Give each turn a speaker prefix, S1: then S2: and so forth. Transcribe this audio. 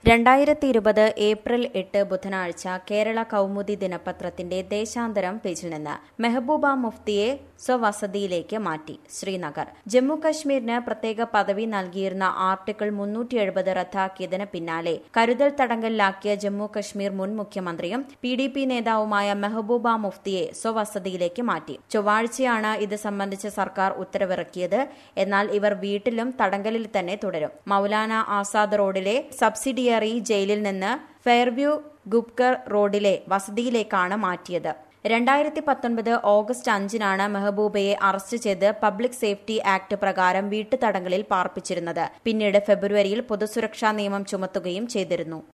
S1: രണ്ടായിരത്തി ഇരുപത് ഏപ്രിൽ എട്ട് ബുധനാഴ്ച കേരള കൗമുദി ദിനപത്രത്തിന്റെ ദേശാന്തരം പേജിൽ നിന്ന് മെഹബൂബ മുഫ്തിയെ സ്വവസതിയിലേക്ക് മാറ്റി ശ്രീനഗർ ജമ്മു കശ്മീരിന് പ്രത്യേക പദവി നൽകിയിരുന്ന ആർട്ടിക്കിൾ മുന്നൂറ്റി എഴുപത് റദ്ദാക്കിയതിന് പിന്നാലെ കരുതൽ തടങ്കലിലാക്കിയ ജമ്മു കശ്മീർ മുൻ മുഖ്യമന്ത്രിയും പി ഡി പി നേതാവുമായ മെഹബൂബ മുഫ്തിയെ സ്വവസതിയിലേക്ക് മാറ്റി ചൊവ്വാഴ്ചയാണ് ഇത് സംബന്ധിച്ച് സർക്കാർ ഉത്തരവിറക്കിയത് എന്നാൽ ഇവർ വീട്ടിലും തടങ്കലിൽ തന്നെ തുടരും മൌലാന ആസാദ് റോഡിലെ സബ്സിഡിയറി ജയിലിൽ നിന്ന് ഫെയർവ്യൂ ഗുപ്കർ റോഡിലെ വസതിയിലേക്കാണ് മാറ്റിയത് രണ്ടായിരത്തി പത്തൊൻപത് ഓഗസ്റ്റ് അഞ്ചിനാണ് മെഹബൂബയെ അറസ്റ്റ് ചെയ്ത് പബ്ലിക് സേഫ്റ്റി ആക്ട് പ്രകാരം വീട്ടുതടങ്കലിൽ പാർപ്പിച്ചിരുന്നത് പിന്നീട് ഫെബ്രുവരിയിൽ പൊതുസുരക്ഷാ നിയമം ചുമത്തുകയും ചെയ്തിരുന്നു